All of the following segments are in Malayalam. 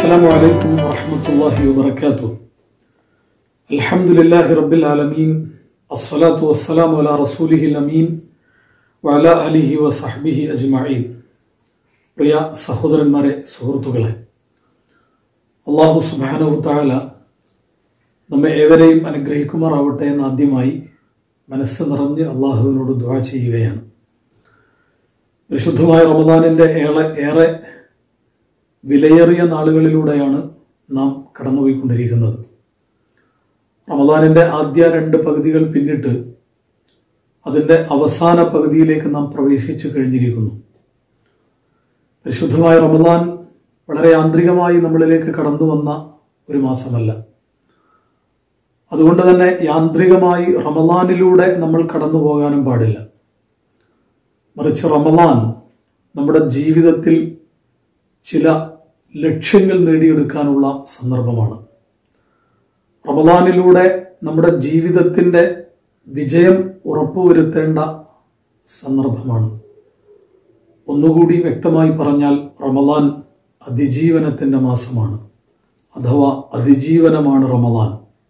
السلام عليكم ورحمة الله وبركاته الحمد لله رب العالمين الصلاة والسلام على رسوله الأمين وعلى آله وصحبه أجمعين പ്രിയ സഹോദരന്മാരെ സുഹൃത്തുക്കളെ അള്ളാഹു സുബാനഹു താല നമ്മെ ഏവരെയും അനുഗ്രഹിക്കുമാറാവട്ടെ എന്ന് ആദ്യമായി മനസ്സ് നിറഞ്ഞ് അള്ളാഹുവിനോട് ദുആ ചെയ്യുകയാണ് പരിശുദ്ധമായ റമദാനിൻ്റെ ഏറെ ഏറെ വിലയേറിയ നാളുകളിലൂടെയാണ് നാം കടന്നുപോയിക്കൊണ്ടിരിക്കുന്നത് റമദാനിൻ്റെ ആദ്യ രണ്ട് പകുതികൾ പിന്നിട്ട് അതിൻ്റെ അവസാന പകുതിയിലേക്ക് നാം പ്രവേശിച്ചു കഴിഞ്ഞിരിക്കുന്നു പരിശുദ്ധമായ റമദാൻ വളരെ യാന്ത്രികമായി നമ്മളിലേക്ക് കടന്നു വന്ന ഒരു മാസമല്ല അതുകൊണ്ട് തന്നെ യാന്ത്രികമായി റമദാനിലൂടെ നമ്മൾ കടന്നു പോകാനും പാടില്ല മറിച്ച് റമദാൻ നമ്മുടെ ജീവിതത്തിൽ ചില ലക്ഷ്യങ്ങൾ നേടിയെടുക്കാനുള്ള സന്ദർഭമാണ് റമദാനിലൂടെ നമ്മുടെ ജീവിതത്തിൻ്റെ വിജയം ഉറപ്പുവരുത്തേണ്ട സന്ദർഭമാണ് ഒന്നുകൂടി വ്യക്തമായി പറഞ്ഞാൽ റമദാൻ അതിജീവനത്തിൻ്റെ മാസമാണ് അഥവാ അതിജീവനമാണ് റമദാൻ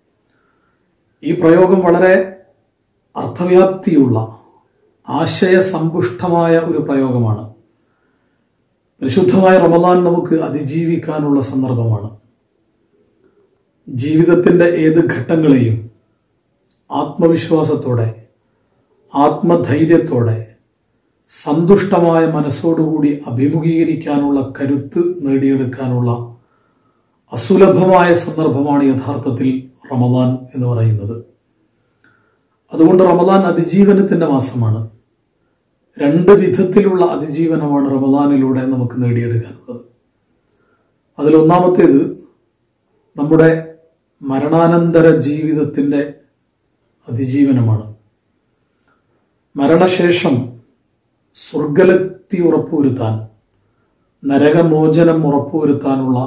ഈ പ്രയോഗം വളരെ അർത്ഥവ്യാപ്തിയുള്ള ആശയസമ്പുഷ്ടമായ ഒരു പ്രയോഗമാണ് പരിശുദ്ധമായ റമദാൻ നമുക്ക് അതിജീവിക്കാനുള്ള സന്ദർഭമാണ് ജീവിതത്തിൻ്റെ ഏത് ഘട്ടങ്ങളെയും ആത്മവിശ്വാസത്തോടെ ആത്മധൈര്യത്തോടെ സന്തുഷ്ടമായ മനസ്സോടുകൂടി അഭിമുഖീകരിക്കാനുള്ള കരുത്ത് നേടിയെടുക്കാനുള്ള അസുലഭമായ സന്ദർഭമാണ് യഥാർത്ഥത്തിൽ റമദാൻ എന്ന് പറയുന്നത് അതുകൊണ്ട് റമദാൻ അതിജീവനത്തിൻ്റെ മാസമാണ് രണ്ട് വിധത്തിലുള്ള അതിജീവനമാണ് റമദാനിലൂടെ നമുക്ക് നേടിയെടുക്കാനുള്ളത് അതിലൊന്നാമത്തേത് നമ്മുടെ മരണാനന്തര ജീവിതത്തിൻ്റെ അതിജീവനമാണ് മരണശേഷം സ്വർഗലക്തി ഉറപ്പുവരുത്താൻ നരകമോചനം ഉറപ്പുവരുത്താനുള്ള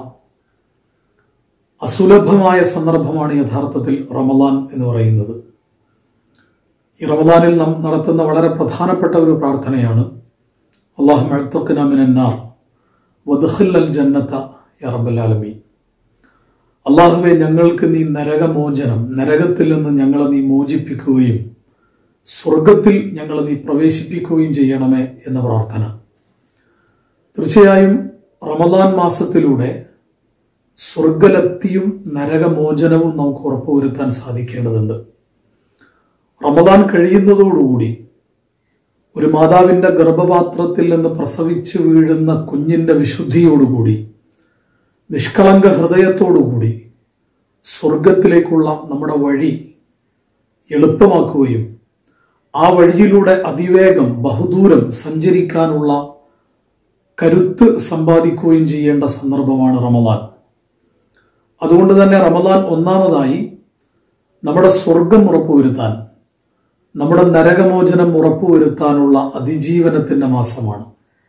അസുലഭമായ സന്ദർഭമാണ് യഥാർത്ഥത്തിൽ റമദാൻ എന്ന് പറയുന്നത് ഈ റമദാനിൽ നാം നടത്തുന്ന വളരെ പ്രധാനപ്പെട്ട ഒരു പ്രാർത്ഥനയാണ് അള്ളാഹു മഴത്തക്കിനാമിനാർ വദ്ഖിൽ അൽ ജന്നത്ത യറബല്ലാലമീൻ അള്ളാഹുവെ ഞങ്ങൾക്ക് നീ നരകമോചനം നരകത്തിൽ നിന്ന് ഞങ്ങളെ നീ മോചിപ്പിക്കുകയും സ്വർഗത്തിൽ ഞങ്ങളെ നീ പ്രവേശിപ്പിക്കുകയും ചെയ്യണമേ എന്ന പ്രാർത്ഥന തീർച്ചയായും റമദാൻ മാസത്തിലൂടെ സ്വർഗലപ്തിയും നരകമോചനവും നമുക്ക് ഉറപ്പുവരുത്താൻ സാധിക്കേണ്ടതുണ്ട് റമദാൻ കഴിയുന്നതോടുകൂടി ഒരു മാതാവിൻ്റെ ഗർഭപാത്രത്തിൽ നിന്ന് പ്രസവിച്ചു വീഴുന്ന കുഞ്ഞിൻ്റെ വിശുദ്ധിയോടുകൂടി നിഷ്കളങ്ക ഹൃദയത്തോടുകൂടി സ്വർഗത്തിലേക്കുള്ള നമ്മുടെ വഴി എളുപ്പമാക്കുകയും ആ വഴിയിലൂടെ അതിവേഗം ബഹുദൂരം സഞ്ചരിക്കാനുള്ള കരുത്ത് സമ്പാദിക്കുകയും ചെയ്യേണ്ട സന്ദർഭമാണ് റമദാൻ അതുകൊണ്ട് തന്നെ റമദാൻ ഒന്നാമതായി നമ്മുടെ സ്വർഗം ഉറപ്പുവരുത്താൻ നമ്മുടെ നരകമോചനം ഉറപ്പുവരുത്താനുള്ള അതിജീവനത്തിന്റെ മാസമാണ്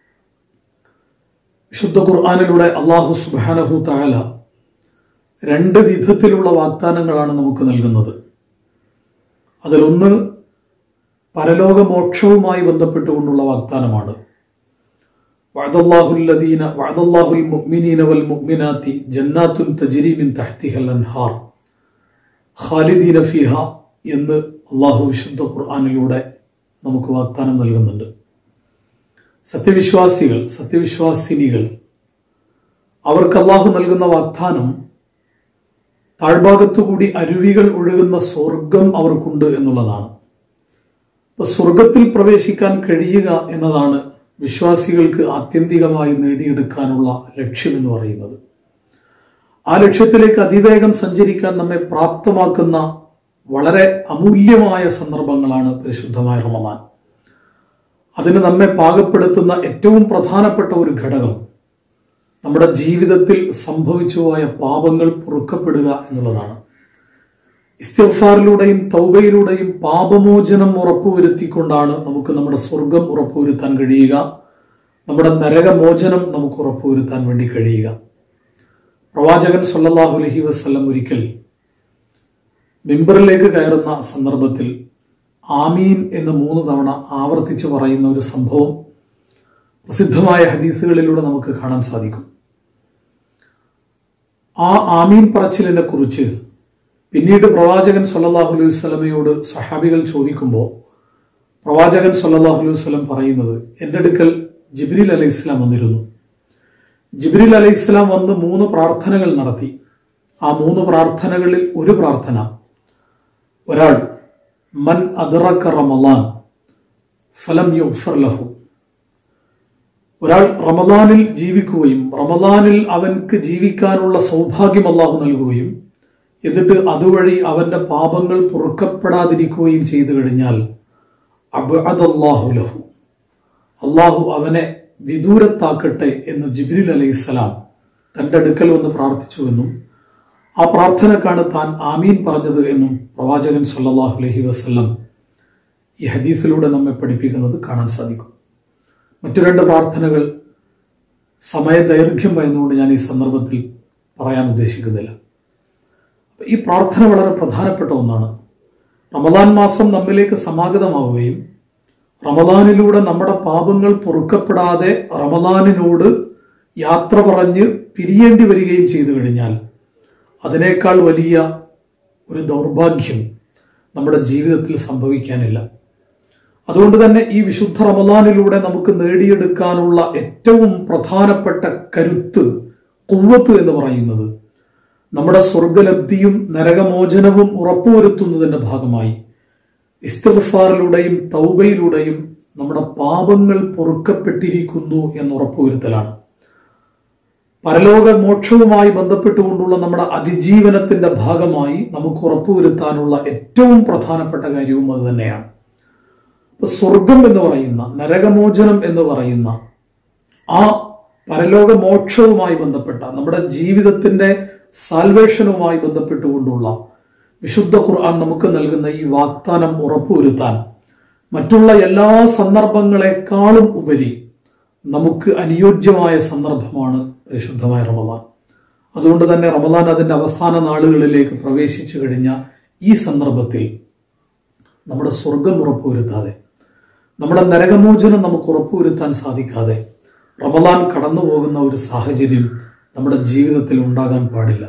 വിശുദ്ധ ഖുർആാനിലൂടെ അള്ളാഹു സുബാനഹു താല രണ്ട് വിധത്തിലുള്ള വാഗ്ദാനങ്ങളാണ് നമുക്ക് നൽകുന്നത് അതിലൊന്ന് പരലോകമോക്ഷവുമായി ബന്ധപ്പെട്ടുകൊണ്ടുള്ള വാഗ്ദാനമാണ് വഅദല്ലാഹുല്ലദീന വഅദല്ലാഹുൽ മുഅ്മിനീന വൽ മുഅ്മിനാത്തി ജന്നാത്തുൻ തജ്രി മിൻ തഹ്തിഹൽ അൻഹാർ ഖാലിദീന ഫിഹ എന്ന് അള്ളാഹു വിശുദ്ധ ഖുർആാനിലൂടെ നമുക്ക് വാഗ്ദാനം നൽകുന്നുണ്ട് സത്യവിശ്വാസികൾ സത്യവിശ്വാസിനികൾ അവർക്ക് അള്ളാഹു നൽകുന്ന വാഗ്ദാനം താഴ്ഭാഗത്തുകൂടി അരുവികൾ ഒഴുകുന്ന സ്വർഗം അവർക്കുണ്ട് എന്നുള്ളതാണ് അപ്പൊ സ്വർഗത്തിൽ പ്രവേശിക്കാൻ കഴിയുക എന്നതാണ് വിശ്വാസികൾക്ക് ആത്യന്തികമായി നേടിയെടുക്കാനുള്ള ലക്ഷ്യം എന്ന് പറയുന്നത് ആ ലക്ഷ്യത്തിലേക്ക് അതിവേഗം സഞ്ചരിക്കാൻ നമ്മെ പ്രാപ്തമാക്കുന്ന വളരെ അമൂല്യമായ സന്ദർഭങ്ങളാണ് പരിശുദ്ധമായ റമദാൻ അതിന് നമ്മെ പാകപ്പെടുത്തുന്ന ഏറ്റവും പ്രധാനപ്പെട്ട ഒരു ഘടകം നമ്മുടെ ജീവിതത്തിൽ സംഭവിച്ചുപോയ പാപങ്ങൾ പൊറുക്കപ്പെടുക എന്നുള്ളതാണ് ഇസ്തിഫാറിലൂടെയും തൗബയിലൂടെയും പാപമോചനം ഉറപ്പുവരുത്തിക്കൊണ്ടാണ് നമുക്ക് നമ്മുടെ സ്വർഗം ഉറപ്പുവരുത്താൻ കഴിയുക നമ്മുടെ നരകമോചനം നമുക്ക് ഉറപ്പുവരുത്താൻ വേണ്ടി കഴിയുക പ്രവാചകൻ സല്ലല്ലാഹു അലൈഹി വസല്ലം ഒരിക്കൽ മിമ്പറിലേക്ക് കയറുന്ന സന്ദർഭത്തിൽ ആമീൻ എന്ന് മൂന്ന് തവണ ആവർത്തിച്ച് പറയുന്ന ഒരു സംഭവം പ്രസിദ്ധമായ ഹദീസുകളിലൂടെ നമുക്ക് കാണാൻ സാധിക്കും ആ ആമീൻ പറച്ചിലിനെ കുറിച്ച് പിന്നീട് പ്രവാചകൻ സല്ലല്ലാഹു അലൈഹി വസല്ലമയോട് സഹാബികൾ ചോദിക്കുമ്പോൾ പ്രവാചകൻ സല്ലല്ലാഹു അലൈഹി വസല്ലം പറയുന്നത് എൻ്റെ അടുക്കൽ ജിബ്രീൽ അലൈഹി ഇസ്ലാം വന്നിരുന്നു ജിബ്രീൽ അലൈഹി ഇസ്ലാം വന്ന് മൂന്ന് പ്രാർത്ഥനകൾ നടത്തി ആ മൂന്ന് പ്രാർത്ഥനകളിൽ ഒരു പ്രാർത്ഥന ഒരാൾ മൻ അദറക്ക റമലാൻ ഫലം യുഗ്ഫർ ലഹു ഒരാൾ റമദാനിൽ ജീവിക്കുകയും റമദാനിൽ അവൻക്ക് ജീവിക്കാനുള്ള സൗഭാഗ്യം അള്ളാഹു നൽകുകയും എന്നിട്ട് അതുവഴി അവന്റെ പാപങ്ങൾ പൊറുക്കപ്പെടാതിരിക്കുകയും ചെയ്തു കഴിഞ്ഞാൽ അബ്അദല്ലാഹു ലഹു അള്ളാഹു അവനെ വിദൂരത്താക്കട്ടെ എന്ന് ജിബ്രീൽ അലൈഹിസ്സലാം തന്റെ അടുക്കൽ വന്ന് പ്രാർത്ഥിച്ചുവെന്നും ആ പ്രാർത്ഥനക്കാണ് താൻ ആമീൻ പറഞ്ഞത് എന്നും പ്രവാചകൻ സല്ലല്ലാഹു അലൈഹി വസല്ലം ഈ ഹദീസിലൂടെ നമ്മെ പഠിപ്പിക്കുന്നത് കാണാൻ സാധിക്കും മറ്റു രണ്ട് പ്രാർത്ഥനകൾ സമയദൈർഘ്യം ഭയന്നുകൊണ്ട് ഞാൻ ഈ സന്ദർഭത്തിൽ പറയാൻ ഉദ്ദേശിക്കുന്നില്ല ഈ പ്രാർത്ഥന വളരെ പ്രധാനപ്പെട്ട ഒന്നാണ് റമദാൻ മാസം നമ്മിലേക്ക് സമാഗതമാവുകയും റമദാനിലൂടെ നമ്മുടെ പാപങ്ങൾ പൊറുക്കപ്പെടാതെ റമദാനിനോട് യാത്ര പറഞ്ഞ് പിരിയേണ്ടി വരികയും ചെയ്തു കഴിഞ്ഞാൽ അതിനേക്കാൾ വലിയ ഒരു ദൗർഭാഗ്യം നമ്മുടെ ജീവിതത്തിൽ സംഭവിക്കാനില്ല അതുകൊണ്ട് തന്നെ ഈ വിശുദ്ധ റമദാനിലൂടെ നമുക്ക് നേടിയെടുക്കാനുള്ള ഏറ്റവും പ്രധാനപ്പെട്ട കരുത്ത് കുവ്വത്ത് എന്ന് പറയുന്നത് നമ്മുടെ സ്വർഗലബ്ധിയും നരകമോചനവും ഉറപ്പുവരുത്തുന്നതിന്റെ ഭാഗമായി ഇസ്തിഗ്ഫാറിലൂടെയും തൗബയിലൂടെയും നമ്മുടെ പാപങ്ങൾ പൊറുക്കപ്പെട്ടിരിക്കുന്നു എന്ന് ഉറപ്പുവരുത്തലാണ് പരലോക മോക്ഷവുമായി ബന്ധപ്പെട്ടുകൊണ്ടുള്ള നമ്മുടെ അതിജീവനത്തിന്റെ ഭാഗമായി നമുക്ക് ഉറപ്പുവരുത്താനുള്ള ഏറ്റവും പ്രധാനപ്പെട്ട കാര്യവും അത് തന്നെയാണ് ഇപ്പൊ സ്വർഗം എന്ന് പറയുന്ന നരകമോചനം എന്ന് പറയുന്ന ആ പരലോക മോക്ഷവുമായി ബന്ധപ്പെട്ട നമ്മുടെ ജീവിതത്തിന്റെ സാൽവേഷനുമായി ബന്ധപ്പെട്ടുകൊണ്ടുള്ള വിശുദ്ധ ഖുർആൻ നമുക്ക് നൽകുന്ന ഈ വാഗ്ദാനം ഉറപ്പുവരുത്താൻ മറ്റുള്ള എല്ലാ സന്ദർഭങ്ങളെക്കാളും ഉപരി നമുക്ക് അനുയോജ്യമായ സന്ദർഭമാണ് പരിശുദ്ധമായ റമദാൻ അതുകൊണ്ട് തന്നെ റമദാൻ അതിന്റെ അവസാന നാളുകളിലേക്ക് പ്രവേശിച്ചു കഴിഞ്ഞ ഈ സന്ദർഭത്തിൽ നമ്മുടെ സ്വർഗം ഉറപ്പുവരുത്താതെ നമ്മുടെ നരകമോചനം നമുക്ക് ഉറപ്പുവരുത്താൻ സാധിക്കാതെ റമദാൻ കടന്നു പോകുന്ന ഒരു സാഹചര്യം നമ്മുടെ ജീവിതത്തിൽ ഉണ്ടാകാൻ പാടില്ല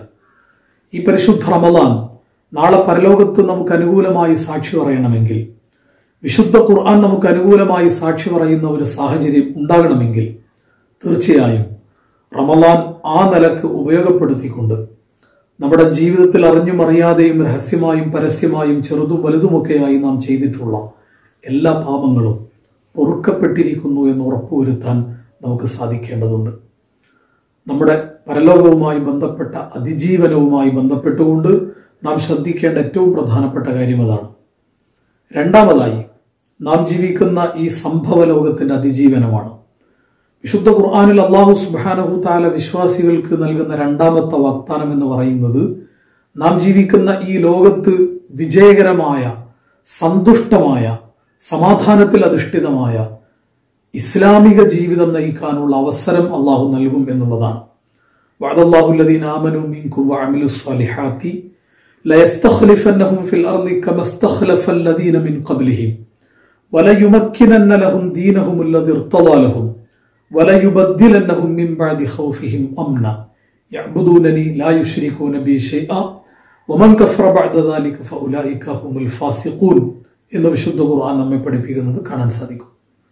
ഈ പരിശുദ്ധ റമദാൻ നാളെ പരലോകത്ത് നമുക്ക് അനുകൂലമായി സാക്ഷി പറയണമെങ്കിൽ വിശുദ്ധ ഖുർആൻ നമുക്ക് അനുകൂലമായി സാക്ഷി പറയുന്ന ഒരു സാഹചര്യം ഉണ്ടാകണമെങ്കിൽ തീർച്ചയായും റമദാൻ ആ നിലക്ക് ഉപയോഗപ്പെടുത്തിക്കൊണ്ട് നമ്മുടെ ജീവിതത്തിൽ അറിഞ്ഞും അറിയാതെയും രഹസ്യമായും പരസ്യമായും ചെറുതും വലുതുമൊക്കെയായി നാം ചെയ്തിട്ടുള്ള എല്ലാ പാപങ്ങളും പൊറുക്കപ്പെട്ടിരിക്കുന്നു എന്ന് ഉറപ്പുവരുത്താൻ നമുക്ക് സാധിക്കേണ്ടതുണ്ട് നമ്മുടെ പരലോകവുമായി ബന്ധപ്പെട്ട അതിജീവനവുമായി ബന്ധപ്പെട്ടുകൊണ്ട് നാം ശ്രദ്ധിക്കേണ്ട ഏറ്റവും പ്രധാനപ്പെട്ട കാര്യം അതാണ് രണ്ടാമതായി നാം ജീവിക്കുന്ന ഈ സംഭവ ലോകത്തിന്റെ അതിജീവനമാണ് വിശുദ്ധ ഖുർആാനിൽ അള്ളാഹു സുബാനഹു താല വിശ്വാസികൾക്ക് നൽകുന്ന രണ്ടാമത്തെ വാഗ്ദാനം എന്ന് പറയുന്നത് നാം ജീവിക്കുന്ന ഈ ലോകത്ത് വിജയകരമായ സന്തുഷ്ടമായ സമാധാനത്തിൽ അധിഷ്ഠിതമായ ഇസ്ലാമിക ജീവിതം നയിക്കാനുള്ള അവസരം അള്ളാഹു നൽകും എന്നുള്ളതാണ് വഅദല്ലാഹുല്ലദീന ആമനു മിൻകും വഅമിലു സ്വാലിഹാത്തി ലയസ്തഖ്ലിഫന്നഹും ഫിൽ അർളി കമസ്തഖ്ലഫല്ലദീന മിൻ ഖബ്ലിഹിം വലയുമക്കിനന്ന ലഹും ദീനഹും الذي ارتضى لهم وليبدلنهم من بعد خوفهم امنا يعبدونني لا يشركون بي شيئا ومن كفر بعد ذلك فاولئك هم الفاسقون എന്ന് വിശുദ്ധ ഖുർആൻ നമ്മെ പഠിപ്പിക്കുന്നത് കാണാൻ സാധിക്കും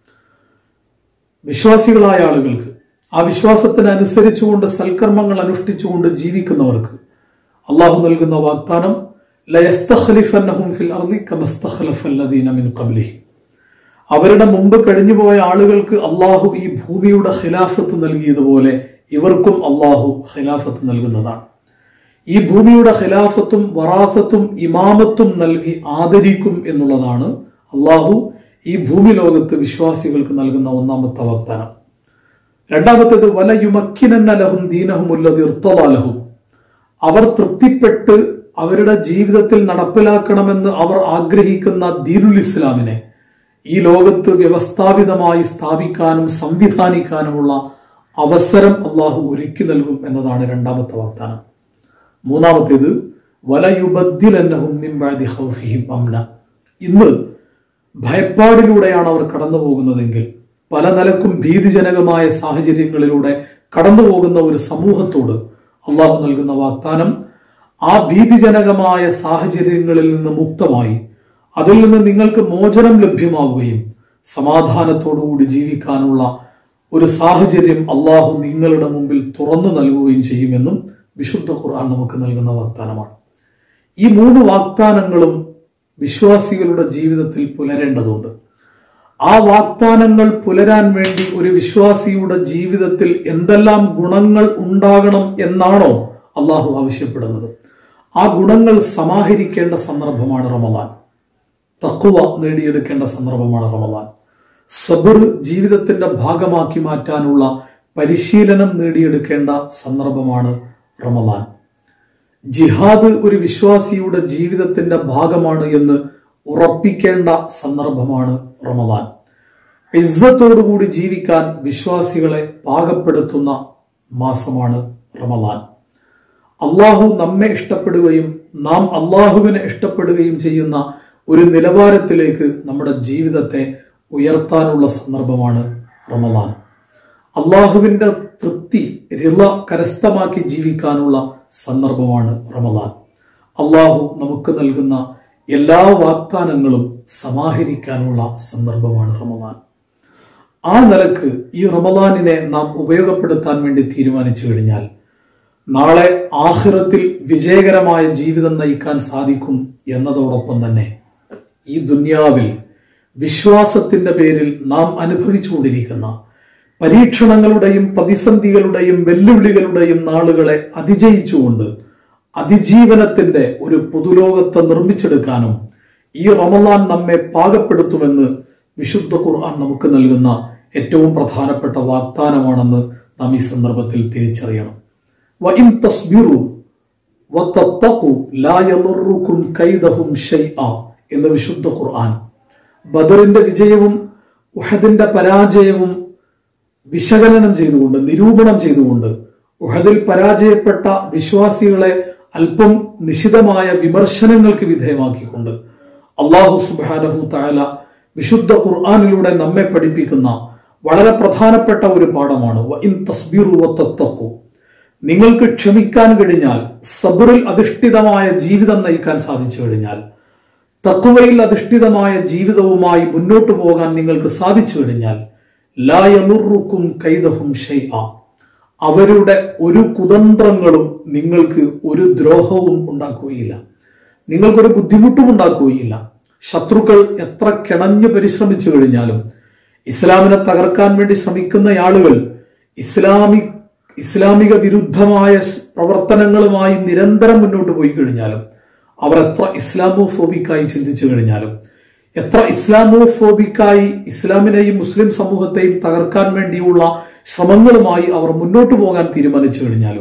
വിശ്വാസികളായ ആളുകൾക്ക് ആ വിശ്വാസത്തിനനുസരിച്ചുകൊണ്ട് സൽക്കർമ്മങ്ങൾ അനുഷ്ഠിച്ചുകൊണ്ട് ജീവിക്കുന്നവർക്ക് അള്ളാഹു നൽകുന്ന വാഗ്ദാനം ലയസ്തഖ്ലിഫന്നഹും ഫിൽ അർളി കമസ്തഖ്ലഫല്ലദീന മിൻ ഖബ്ലിഹിം അവരുടെ മുമ്പ് കഴിഞ്ഞുപോയ ആളുകൾക്ക് അള്ളാഹു ഈ ഭൂമിയുടെ ഖിലാഫത്ത് നൽകിയതുപോലെ ഇവർക്കും അള്ളാഹു ഖിലാഫത്ത് നൽകുന്നതാണ് ഈ ഭൂമിയുടെ ഖിലാഫത്തും വറാസത്തും ഇമാമത്തും നൽകി ആദരിക്കും എന്നുള്ളതാണ് അള്ളാഹു ഈ ഭൂമി ലോകത്ത് വിശ്വാസികൾക്ക് നൽകുന്ന ഒന്നാമത്തെ വാഗ്ദാനം രണ്ടാമത്തേത് വലയുമക്കിനന്ന ലഹും ദീനഹുമുല്ലതി ഇർത്തലാലഹും അവർ തൃപ്തിപ്പെട്ട് അവരുടെ ജീവിതത്തിൽ നടപ്പിലാക്കണമെന്ന് അവർ ആഗ്രഹിക്കുന്ന ദീനുൽ ഇസ്ലാമിനെ ഈ ലോകത്ത് വ്യവസ്ഥാപിതമായി സ്ഥാപിക്കാനും സംവിധാനിക്കാനുമുള്ള അവസരം അള്ളാഹു ഒരുക്കി നൽകും എന്നതാണ് രണ്ടാമത്തെ വാഗ്ദാനം മൂന്നാമത്തേത് വലയുബദ്ദിലന്നഹും മിൻ ബഅദി ഖൗഫിഹിം അംന ഇന്ന് ഭയപ്പാടിലൂടെയാണ് അവർ കടന്നു പോകുന്നതെങ്കിൽ പല നിലക്കും ഭീതിജനകമായ സാഹചര്യങ്ങളിലൂടെ കടന്നു പോകുന്ന ഒരു സമൂഹത്തോട് അള്ളാഹു നൽകുന്ന വാഗ്ദാനം ആ ഭീതിജനകമായ സാഹചര്യങ്ങളിൽ നിന്ന് മുക്തമായി അതിൽ നിന്ന് നിങ്ങൾക്ക് മോചനം ലഭ്യമാവുകയും സമാധാനത്തോടുകൂടി ജീവിക്കാനുള്ള ഒരു സാഹചര്യം അള്ളാഹു നിങ്ങളുടെ മുമ്പിൽ തുറന്നു നൽകുകയും ചെയ്യുമെന്നും വിശുദ്ധ ഖുർആൻ നമുക്ക് നൽകുന്ന വാഗ്ദാനമാണ് ഈ മൂന്ന് വാഗ്ദാനങ്ങളും വിശ്വാസികളുടെ ജീവിതത്തിൽ പുലരേണ്ടതുണ്ട് ആ വാഗ്ദാനങ്ങൾ പുലരാൻ വേണ്ടി ഒരു വിശ്വാസിയുടെ ജീവിതത്തിൽ എന്തെല്ലാം ഗുണങ്ങൾ ഉണ്ടാകണം എന്നാണോ അള്ളാഹു ആവശ്യപ്പെടുന്നത് ആ ഗുണങ്ങൾ സമാഹരിക്കേണ്ട സന്ദർഭമാണ് റമദാൻ തക്കുവ നേടിയെടുക്കേണ്ട സന്ദർഭമാണ് റമദാൻ സബർ ജീവിതത്തിന്റെ ഭാഗമാക്കി മാറ്റാനുള്ള പരിശീലനം നേടിയെടുക്കേണ്ട സന്ദർഭമാണ് റമദാൻ ജിഹാദ് ഒരു വിശ്വാസിയുടെ ജീവിതത്തിന്റെ ഭാഗമാണ് എന്ന് ഉറപ്പിക്കേണ്ട സന്ദർഭമാണ് റമദാൻ ഇസ്സത്തോടുകൂടി ജീവിക്കാൻ വിശ്വാസികളെ പാകപ്പെടുത്തുന്ന മാസമാണ് റമദാൻ അള്ളാഹു നമ്മെ ഇഷ്ടപ്പെടുകയും നാം അള്ളാഹുവിനെ ഇഷ്ടപ്പെടുകയും ചെയ്യുന്ന ഒരു നിലവാരത്തിലേക്ക് നമ്മുടെ ജീവിതത്തെ ഉയർത്താനുള്ള സന്ദർഭമാണ് റമദാൻ അള്ളാഹുവിന്റെ തൃപ്തി റിള കരസ്ഥമാക്കി ജീവിക്കാനുള്ള സന്ദർഭമാണ് റമദാൻ അള്ളാഹു നമുക്ക് നൽകുന്ന എല്ലാ വാഗ്ദാനങ്ങളും സമാഹരിക്കാനുള്ള സന്ദർഭമാണ് റമദാൻ ആ നിലക്ക് ഈ റമദാനിനെ നാം ഉപയോഗപ്പെടുത്താൻ വേണ്ടി തീരുമാനിച്ചു കഴിഞ്ഞാൽ നാളെ ആഹിറത്തിൽ വിജയകരമായ ജീവിതം നയിക്കാൻ സാധിക്കും എന്നതോടൊപ്പം തന്നെ ഈ ദുന്യാവിൽ വിശ്വാസത്തിന്റെ പേരിൽ നാം അനുഭവിച്ചുകൊണ്ടിരിക്കുന്ന പരീക്ഷണങ്ങളുടെയും പ്രതിസന്ധികളുടെയും വെല്ലുവിളികളുടെയും നാളുകളെ അതിജയിച്ചുകൊണ്ട് അതിജീവനത്തിന്റെ ഒരു പുതുലോകത്തെ നിർമ്മിച്ചെടുക്കാനും ഈ റമലാൻ നമ്മെ പാകപ്പെടുത്തുമെന്ന് വിശുദ്ധ ഖുർആൻ നമുക്ക് നൽകുന്ന ഏറ്റവും പ്രധാനപ്പെട്ട വാഗ്ദാനമാണെന്ന് നാം ഈ സന്ദർഭത്തിൽ തിരിച്ചറിയണം വഇൻ തസ്ബിറു വതത്തഖു ലാ യദുറുക്കും കൈദഹും ഷൈഅ എന്ന് വിശുദ്ധ ഖുർആൻ ബദറിന്റെ വിജയവും ഉഹദിന്റെ പരാജയവും വിശകലനം ചെയ്തുകൊണ്ട് നിരൂപണം ചെയ്തുകൊണ്ട് ഉഹദിൽ പരാജയപ്പെട്ട വിശ്വാസികളെ അല്പം നിശിതമായ വിമർശനങ്ങൾക്ക് വിധേയമാക്കിക്കൊണ്ട് അള്ളാഹു സുബാനഹു താല വിശുദ്ധ ഖുർആാനിലൂടെ നമ്മെ പഠിപ്പിക്കുന്ന വളരെ പ്രധാനപ്പെട്ട ഒരു പാഠമാണ് ഇൻ തസ്ബീറു വത്തത്തഖു നിങ്ങൾക്ക് ക്ഷമിക്കാൻ കഴിഞ്ഞാൽ സബറിൽ അധിഷ്ഠിതമായ ജീവിതം നയിക്കാൻ സാധിച്ചു കഴിഞ്ഞാൽ തത്വയിൽ അധിഷ്ഠിതമായ ജീവിതവുമായി മുന്നോട്ട് പോകാൻ നിങ്ങൾക്ക് സാധിച്ചു കഴിഞ്ഞാൽ ലായമുറുക്കും കൈതഹും ഷൈഅ അവരുടെ ഒരു കുതന്ത്രങ്ങളും നിങ്ങൾക്ക് ഒരു ദ്രോഹവും ഉണ്ടാക്കുകയില്ല നിങ്ങൾക്കൊരു ബുദ്ധിമുട്ടും ഉണ്ടാക്കുകയില്ല ശത്രുക്കൾ എത്ര കിണഞ്ഞു പരിശ്രമിച്ചു കഴിഞ്ഞാലും ഇസ്ലാമിനെ തകർക്കാൻ വേണ്ടി ശ്രമിക്കുന്ന ആളുകൾ ഇസ്ലാമിക് ഇസ്ലാമിക വിരുദ്ധമായ പ്രവർത്തനങ്ങളുമായി നിരന്തരം മുന്നോട്ട് പോയി കഴിഞ്ഞാലും അവർ എത്ര ഇസ്ലാമോഫോബിക്കായി ചിന്തിച്ചു കഴിഞ്ഞാലും എത്ര ഇസ്ലാമോഫോബിക്കായി ഇസ്ലാമിനെയും മുസ്ലിം സമൂഹത്തെയും തകർക്കാൻ വേണ്ടിയുള്ള ശ്രമങ്ങളുമായി അവർ മുന്നോട്ട് പോകാൻ തീരുമാനിച്ചു കഴിഞ്ഞാലും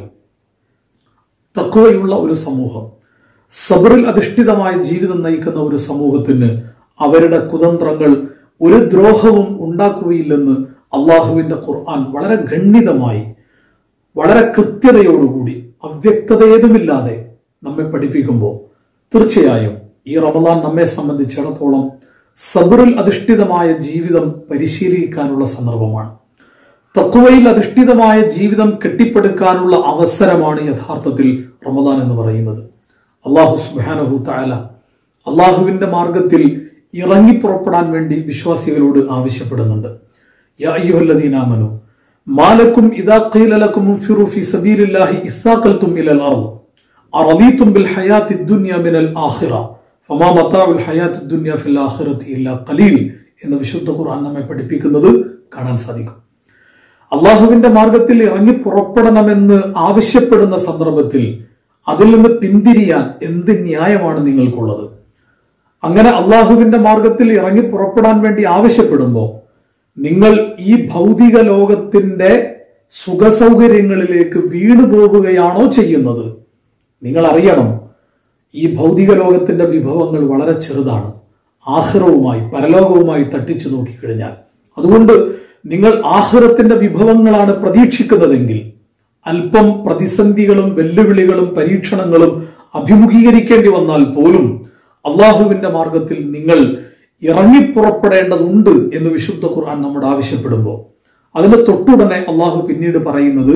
തക്കവയുള്ള ഒരു സമൂഹം സബറിൽ അധിഷ്ഠിതമായ ജീവിതം നയിക്കുന്ന ഒരു സമൂഹത്തിന് അവരുടെ കുതന്ത്രങ്ങൾ ഒരു ദ്രോഹവും ഉണ്ടാക്കുകയില്ലെന്ന് അള്ളാഹുവിന്റെ ഖുർആൻ വളരെ ഗണ്ഡിതമായി വളരെ കൃത്യതയോടുകൂടി അവ്യക്തത ഏതുമില്ലാതെ നമ്മെ പഠിപ്പിക്കുമ്പോൾ തീർച്ചയായും ഈ റമദാൻ നമ്മെ സംബന്ധിച്ചിടത്തോളം സബറിൽ അധിഷ്ഠിതമായ ജീവിതം പരിശീലിക്കാനുള്ള സന്ദർഭമാണ് തക്കുവയിൽ അധിഷ്ഠിതമായ ജീവിതം കെട്ടിപ്പടുക്കാനുള്ള അവസരമാണ് യഥാർത്ഥത്തിൽ റമദാൻ എന്ന് പറയുന്നത് അള്ളാഹു സുബാനഹു താല അള്ളാഹുവിന്റെ മാർഗത്തിൽ ഇറങ്ങി പുറപ്പെടാൻ വേണ്ടി വിശ്വാസികളോട് ആവശ്യപ്പെടുന്നുണ്ട് യാ അയ്യുഹല്ലദീനാമനു മാലക്കും ഇദാ ഖീല ലക്കും മുൻഫിറു ഫി സബീലില്ലാഹി ഇസ്സാഖൽതും ഇലൽ അർദ് അറദീതും ബിൽ ഹയാത്തി ദുനിയ മിനൽ ആഖിറ ഫമാ മതാഉൽ ഹയാത്തി ദുനിയ ഫിൽ ആഖിറതി ഇല്ലാ ഖലീൽ എന്ന് വിശുദ്ധ ഖുർആൻ നമ്മെ പഠിപ്പിക്കുന്നത് കാണാൻ സാധിക്കും അള്ളാഹുവിന്റെ മാർഗത്തിൽ ഇറങ്ങി പുറപ്പെടണമെന്ന് ആവശ്യപ്പെടുന്ന സന്ദർഭത്തിൽ അതിൽ നിന്ന് പിന്തിരിയാൻ എന്ത് ന്യായമാണ് നിങ്ങൾക്കുള്ളത് അങ്ങനെ അള്ളാഹുവിന്റെ മാർഗത്തിൽ ഇറങ്ങി പുറപ്പെടാൻ വേണ്ടി ആവശ്യപ്പെടുമ്പോൾ നിങ്ങൾ ഈ ഭൗതിക ലോകത്തിന്റെ സുഖസൗകര്യങ്ങളിലേക്ക് വീണു പോവുകയാണോ ചെയ്യുന്നത് നിങ്ങൾ അറിയണം ഈ ഭൗതിക ലോകത്തിന്റെ വിഭവങ്ങൾ വളരെ ചെറുതാണ് ആഹ്റവുമായി പരലോകവുമായി തട്ടിച്ചു നോക്കിക്കഴിഞ്ഞാൽ അതുകൊണ്ട് നിങ്ങൾ ആഹ്റത്തിന്റെ വിഭവങ്ങളാണ് പ്രതീക്ഷിക്കുന്നതെങ്കിൽ അല്പം പ്രതിസന്ധികളും വെല്ലുവിളികളും പരീക്ഷണങ്ങളും അഭിമുഖീകരിക്കേണ്ടി വന്നാൽ പോലും അള്ളാഹുവിന്റെ മാർഗത്തിൽ നിങ്ങൾ ഇറങ്ങിപ്പുറപ്പെടേണ്ടതുണ്ട് എന്ന് വിശുദ്ധ ഖുർആൻ നമ്മോട് ആവശ്യപ്പെടുമ്പോൾ അതിന്റെ തൊട്ടുടനെ അള്ളാഹു പിന്നീട് പറയുന്നത്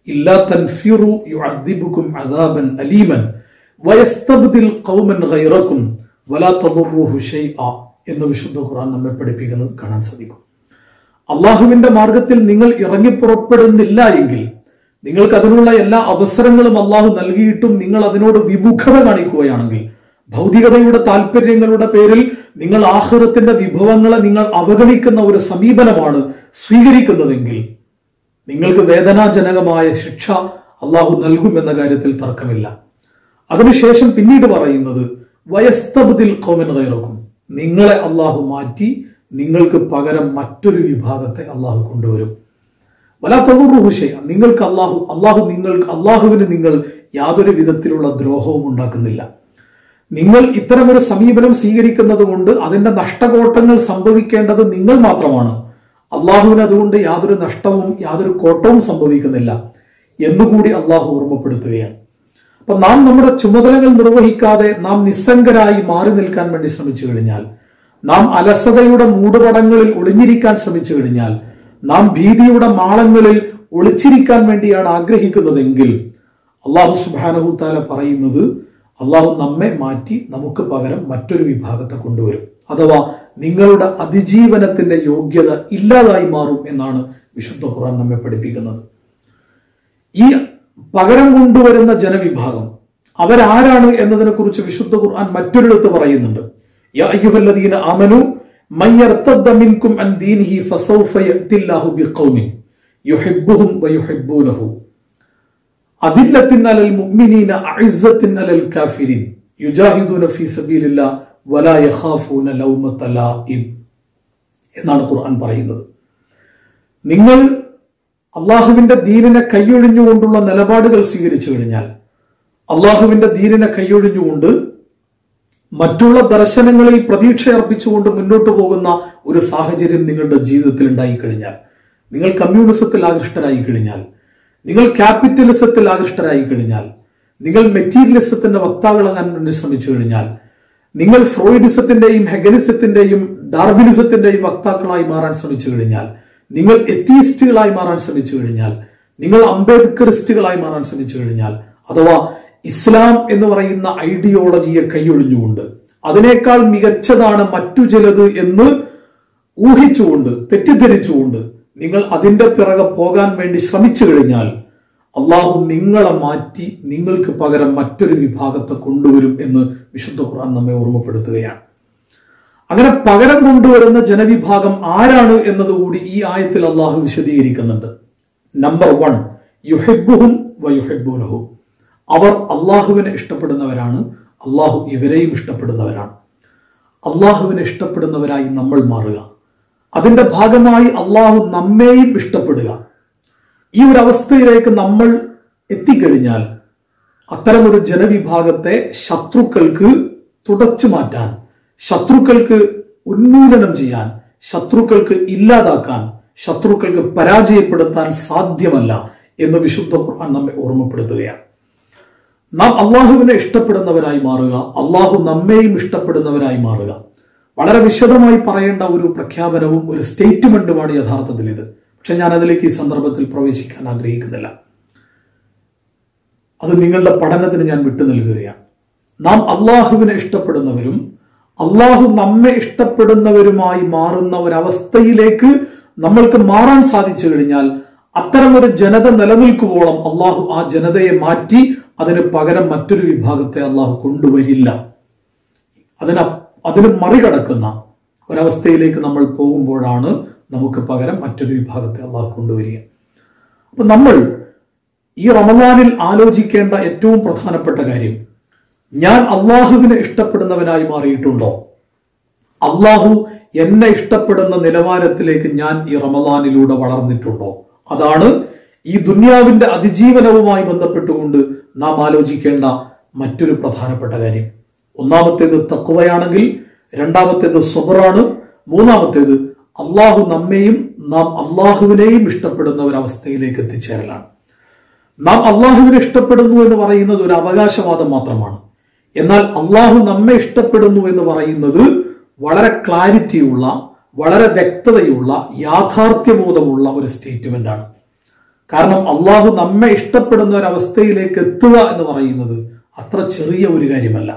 ഇല്ലാ തൻഫിറു യുഅദ്ദിബുക്കും അദാബൻ അലീമൻ വയസ്തബ്ദിൽ ഖൗമൻ ഗൈറക്കും വലാ തദുറുഹു ഷൈഅ എന്ന് വിശുദ്ധ ഖുർആൻ നമ്മെ പഠിപ്പിക്കുന്നത് കാണാൻ സാധിക്കും അള്ളാഹുവിന്റെ മാർഗത്തിൽ നിങ്ങൾ ഇറങ്ങി പുറപ്പെടുന്നില്ല എങ്കിൽ നിങ്ങൾക്ക് അതിനുള്ള എല്ലാ അവസരങ്ങളും അള്ളാഹു നൽകിയിട്ടും നിങ്ങൾ അതിനോട് വിമുഖത കാണിക്കുകയാണെങ്കിൽ ഭൗതികതയുടെ താല്പര്യങ്ങളുടെ പേരിൽ നിങ്ങൾ ആഹൃതത്തിന്റെ വിഭവങ്ങളെ നിങ്ങൾ അവഗണിക്കുന്ന ഒരു സമീപനമാണ് സ്വീകരിക്കുന്നതെങ്കിൽ നിങ്ങൾക്ക് വേദനാജനകമായ ശിക്ഷ അള്ളാഹു നൽകുമെന്ന കാര്യത്തിൽ തർക്കമില്ല അതിനുശേഷം പിന്നീട് പറയുന്നത് വയസ്തബുദിൽ കോമൻ കയറക്കും നിങ്ങളെ അള്ളാഹു മാറ്റി നിങ്ങൾക്ക് പകരം മറ്റൊരു വിഭാഗത്തെ അള്ളാഹു കൊണ്ടുവരും വലാത്തതുറുഹുഷയ നിങ്ങൾക്ക് അള്ളാഹു അള്ളാഹു നിങ്ങൾക്ക് അള്ളാഹുവിന് നിങ്ങൾ യാതൊരു വിധത്തിലുള്ള ദ്രോഹവും ഉണ്ടാക്കുന്നില്ല നിങ്ങൾ ഇത്തരമൊരു സമീപനം സ്വീകരിക്കുന്നത് കൊണ്ട് അതിന്റെ നഷ്ടകോട്ടങ്ങൾ സംഭവിക്കേണ്ടത് നിങ്ങൾ മാത്രമാണ് അള്ളാഹുവിന് അതുകൊണ്ട് യാതൊരു നഷ്ടവും യാതൊരു കോട്ടവും സംഭവിക്കുന്നില്ല എന്നുകൂടി അള്ളാഹു ഓർമ്മപ്പെടുത്തുകയാണ് അപ്പൊ നാം നമ്മുടെ ചുമതലകൾ നിർവഹിക്കാതെ നാം നിസ്സംഗരായി മാറി നിൽക്കാൻ വേണ്ടി ശ്രമിച്ചു കഴിഞ്ഞാൽ നാം അലസതയുടെ മൂടുപടങ്ങളിൽ ഒളിഞ്ഞിരിക്കാൻ ശ്രമിച്ചു കഴിഞ്ഞാൽ നാം ഭീതിയുടെ മാളങ്ങളിൽ ഒളിച്ചിരിക്കാൻ വേണ്ടിയാണ് ആഗ്രഹിക്കുന്നതെങ്കിൽ അള്ളാഹു സുബാനഹുത്താല പറയുന്നത് അള്ളാഹു നമ്മെ മാറ്റി നമുക്ക് പകരം മറ്റൊരു വിഭാഗത്തെ കൊണ്ടുവരും അഥവാ നിങ്ങളുടെ അതിജീവനത്തിന്റെ യോഗ്യത ഇല്ലാതായി മാറും എന്നാണ് വിശുദ്ധ ഖുർആൻ നമ്മെ പഠിപ്പിക്കുന്നത് ഈ പകരം കൊണ്ടുവരുന്ന ജനവിഭാഗം അവരാരാണ് എന്നതിനെ കുറിച്ച് വിശുദ്ധ ഖുർആൻ മറ്റൊരിടത്ത് പറയുന്നുണ്ട് യാ അയ്യുഹല്ലദീന ആമനു മൻ യർതദ്ദ മിൻകും അൻ ദീനിഹി ഫസൗഫ യഅതില്ലാഹു ബിഖൗമിൻ യുഹിബ്ബുഹും വയുഹിബ്ബൂനഹു അദില്ലത്തിൻ അലൽ മുഅ്മിനീന അഇസ്സത്തിൻ അലൽ കാഫിരിൻ യുജാഹിദൂന ഫീ സബീലില്ലാ വലാ യഖാഫൂന ലൗമത ലായിം എന്നാണ് ഖുർആൻ പറയുന്നത് നിങ്ങൾ അള്ളാഹുവിന്റെ ദീനിനെ കൈയൊഴിഞ്ഞുകൊണ്ടുള്ള നിലപാടുകൾ സ്വീകരിച്ചു കഴിഞ്ഞാൽ അള്ളാഹുവിന്റെ ദീനിനെ കൈയൊഴിഞ്ഞുകൊണ്ട് മറ്റുള്ള ദർശനങ്ങളിൽ പ്രതീക്ഷ അർപ്പിച്ചുകൊണ്ട് മുന്നോട്ട് പോകുന്ന ഒരു സാഹചര്യം നിങ്ങളുടെ ജീവിതത്തിൽ ഉണ്ടായി കഴിഞ്ഞാൽ നിങ്ങൾ കമ്മ്യൂണിസത്തിൽ ആകൃഷ്ടരായി കഴിഞ്ഞാൽ നിങ്ങൾ ക്യാപിറ്റലിസത്തിൽ ആകൃഷ്ടരായി കഴിഞ്ഞാൽ നിങ്ങൾ മെറ്റീരിയലിസത്തിന്റെ വക്താക്കളാകാൻ വേണ്ടി ശ്രമിച്ചു കഴിഞ്ഞാൽ നിങ്ങൾ ഫ്രോയിഡിസത്തിന്റെയും ഹെഗനിസത്തിന്റെയും ഡാർവിനിസത്തിന്റെയും വക്താക്കളായി മാറാൻ ശ്രമിച്ചു കഴിഞ്ഞാൽ നിങ്ങൾ എത്തീസ്റ്റുകളായി മാറാൻ ശ്രമിച്ചു കഴിഞ്ഞാൽ നിങ്ങൾ അംബേദ്കറിസ്റ്റുകളായി മാറാൻ ശ്രമിച്ചു കഴിഞ്ഞാൽ അഥവാ ഇസ്ലാം എന്ന് പറയുന്ന ഐഡിയോളജിയെ കൈയൊഴിഞ്ഞുകൊണ്ട് അതിനേക്കാൾ മികച്ചതാണ് മറ്റു ചിലത് എന്ന് ഊഹിച്ചുകൊണ്ട് തെറ്റിദ്ധരിച്ചുകൊണ്ട് നിങ്ങൾ അതിന്റെ പിറകെ പോകാൻ വേണ്ടി ശ്രമിച്ചു കഴിഞ്ഞാൽ അള്ളാഹു നിങ്ങളെ മാറ്റി നിങ്ങൾക്ക് പകരം മറ്റൊരു വിഭാഗത്തെ കൊണ്ടുവരും എന്ന് വിശുദ്ധ ഖുർആൻ നമ്മെ ഓർമ്മപ്പെടുത്തുകയാണ് അങ്ങനെ പകരം കൊണ്ടുവരുന്ന ജനവിഭാഗം ആരാണ് എന്നതുകൂടി ഈ ആയത്തിൽ അള്ളാഹു വിശദീകരിക്കുന്നുണ്ട് നമ്പർ വൺ യുഹെബുഹും വയുഹെബുനഹും അവർ അള്ളാഹുവിനെ ഇഷ്ടപ്പെടുന്നവരാണ് അള്ളാഹു ഇവരെയും ഇഷ്ടപ്പെടുന്നവരാണ് അള്ളാഹുവിനെ ഇഷ്ടപ്പെടുന്നവരായി നമ്മൾ മാറുക അതിന്റെ ഭാഗമായി അള്ളാഹു നമ്മെയും ഇഷ്ടപ്പെടുക ഈ ഒരു അവസ്ഥയിലേക്ക് നമ്മൾ എത്തിക്കഴിഞ്ഞാൽ അത്തരമൊരു ജനവിഭാഗത്തെ ശത്രുക്കൾക്ക് തുടച്ചു മാറ്റാൻ ശത്രുക്കൾക്ക് ഉന്മൂലനം ചെയ്യാൻ ശത്രുക്കൾക്ക് ഇല്ലാതാക്കാൻ ശത്രുക്കൾക്ക് പരാജയപ്പെടുത്താൻ സാധ്യമല്ല എന്ന് വിശുദ്ധ ഖുർആൻ നമ്മെ ഓർമ്മപ്പെടുത്തുകയാണ് നാം അള്ളാഹുവിനെ ഇഷ്ടപ്പെടുന്നവരായി മാറുക അള്ളാഹു നമ്മെയും ഇഷ്ടപ്പെടുന്നവരായി മാറുക വളരെ വിശദമായി പറയേണ്ട ഒരു പ്രഖ്യാപനവും ഒരു സ്റ്റേറ്റ്മെന്റുമാണ് യഥാർത്ഥത്തിൽ ഇത് പക്ഷെ ഞാൻ അതിലേക്ക് ഈ സന്ദർഭത്തിൽ പ്രവേശിക്കാൻ ആഗ്രഹിക്കുന്നില്ല അത് നിങ്ങളുടെ പഠനത്തിന് ഞാൻ വിട്ടു നൽകുകയാണ് നാം അള്ളാഹുവിനെ ഇഷ്ടപ്പെടുന്നവരും അള്ളാഹു നമ്മെ ഇഷ്ടപ്പെടുന്നവരുമായി മാറുന്ന ഒരവസ്ഥയിലേക്ക് നമ്മൾക്ക് മാറാൻ സാധിച്ചു കഴിഞ്ഞാൽ അത്തരം ഒരു ജനത നിലനിൽക്കുവോളം അള്ളാഹു ആ ജനതയെ മാറ്റി അതിന് പകരം മറ്റൊരു വിഭാഗത്തെ അള്ളാഹു കൊണ്ടുവരില്ല അതിന് അതിന് മറികടക്കുന്ന ഒരവസ്ഥയിലേക്ക് നമ്മൾ പോകുമ്പോഴാണ് നമുക്ക് പകരം മറ്റൊരു വിഭാഗത്തെ അള്ളാഹു കൊണ്ടുവരിക അപ്പൊ നമ്മൾ ഈ റമദാനിൽ ആലോചിക്കേണ്ട ഏറ്റവും പ്രധാനപ്പെട്ട കാര്യം ഞാൻ അള്ളാഹുവിനെ ഇഷ്ടപ്പെടുന്നവനായി മാറിയിട്ടുണ്ടോ അള്ളാഹു എന്നെ ഇഷ്ടപ്പെടുന്ന നിലവാരത്തിലേക്ക് ഞാൻ ഈ റമദാനിലൂടെ വളർന്നിട്ടുണ്ടോ അതാണ് ഈ ദുന്യാവിന്റെ അതിജീവനവുമായി ബന്ധപ്പെട്ടുകൊണ്ട് നാം ആലോചിക്കേണ്ട മറ്റൊരു പ്രധാനപ്പെട്ട കാര്യം ഒന്നാമത്തേത് തക്കുവയാണെങ്കിൽ രണ്ടാമത്തേത് സ്വബറാണ് മൂന്നാമത്തേത് അള്ളാഹു നമ്മെയും നാം അള്ളാഹുവിനെയും ഇഷ്ടപ്പെടുന്ന ഒരു അവസ്ഥയിലേക്ക് എത്തിച്ചേരലാണ് നാം അള്ളാഹുവിനെ ഇഷ്ടപ്പെടുന്നു എന്ന് പറയുന്നത് ഒരു അവകാശവാദം മാത്രമാണ് എന്നാൽ അള്ളാഹു നമ്മെ ഇഷ്ടപ്പെടുന്നു എന്ന് പറയുന്നത് വളരെ ക്ലാരിറ്റിയുള്ള വളരെ വ്യക്തതയുള്ള യാഥാർത്ഥ്യബോധമുള്ള ഒരു സ്റ്റേറ്റ്മെന്റ് ആണ് കാരണം അള്ളാഹു നമ്മെ ഇഷ്ടപ്പെടുന്ന ഒരവസ്ഥയിലേക്ക് എത്തുക എന്ന് പറയുന്നത് അത്ര ചെറിയ ഒരു കാര്യമല്ല